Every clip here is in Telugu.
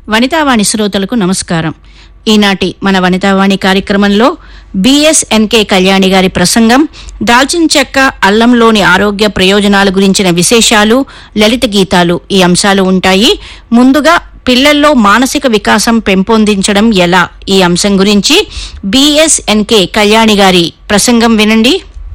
వనితావాణి శ్రోతలకు నమస్కారం ఈనాటి మన వనితావాణి కార్యక్రమంలో బిఎస్ఎన్కే కళ్యాణి గారి ప్రసంగం దాల్చిన చెక్క అల్లంలోని ఆరోగ్య ప్రయోజనాల గురించిన విశేషాలు లలిత గీతాలు ఈ అంశాలు ఉంటాయి ముందుగా పిల్లల్లో మానసిక వికాసం పెంపొందించడం ఎలా ఈ అంశం గురించి బిఎస్ఎన్కే కళ్యాణి గారి ప్రసంగం వినండి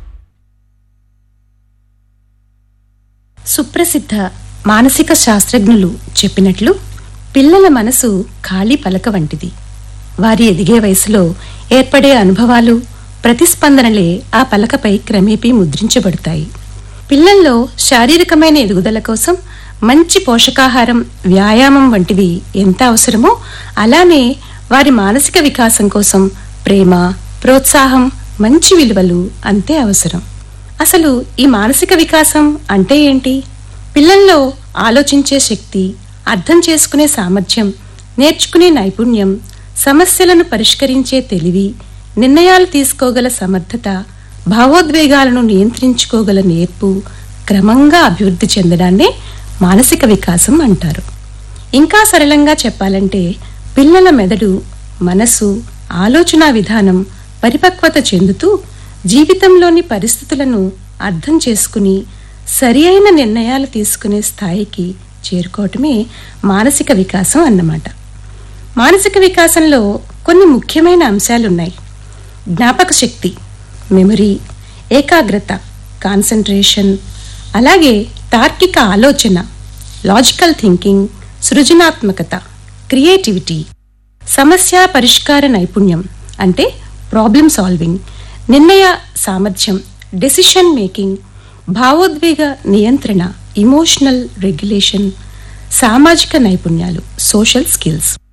సుప్రసిద్ధ మానసిక శాస్త్రజ్ఞులు చెప్పినట్లు పిల్లల మనసు ఖాళీ పలక వంటిది వారి ఎదిగే వయసులో ఏర్పడే అనుభవాలు ప్రతిస్పందనలే ఆ పలకపై క్రమేపీ ముద్రించబడతాయి పిల్లల్లో శారీరకమైన ఎదుగుదల కోసం మంచి పోషకాహారం వ్యాయామం వంటివి ఎంత అవసరమో అలానే వారి మానసిక వికాసం కోసం ప్రేమ ప్రోత్సాహం మంచి విలువలు అంతే అవసరం అసలు ఈ మానసిక వికాసం అంటే ఏంటి పిల్లల్లో ఆలోచించే శక్తి అర్థం చేసుకునే సామర్థ్యం నేర్చుకునే నైపుణ్యం సమస్యలను పరిష్కరించే తెలివి నిర్ణయాలు తీసుకోగల సమర్థత భావోద్వేగాలను నియంత్రించుకోగల నేర్పు క్రమంగా అభివృద్ధి చెందడాన్నే మానసిక వికాసం అంటారు ఇంకా సరళంగా చెప్పాలంటే పిల్లల మెదడు మనసు ఆలోచన విధానం పరిపక్వత చెందుతూ జీవితంలోని పరిస్థితులను అర్థం చేసుకుని సరి అయిన నిర్ణయాలు తీసుకునే స్థాయికి చేరుకోవటమే మానసిక వికాసం అన్నమాట మానసిక వికాసంలో కొన్ని ముఖ్యమైన అంశాలున్నాయి జ్ఞాపక శక్తి మెమరీ ఏకాగ్రత కాన్సన్ట్రేషన్ అలాగే తార్కిక ఆలోచన లాజికల్ థింకింగ్ సృజనాత్మకత క్రియేటివిటీ సమస్య పరిష్కార నైపుణ్యం అంటే ప్రాబ్లం సాల్వింగ్ నిర్ణయ సామర్థ్యం డెసిషన్ మేకింగ్ భావోద్వేగ నియంత్రణ ఇమోషనల్ రెగ్యులేషన్ సామాజిక నైపుణ్యాలు సోషల్ స్కిల్స్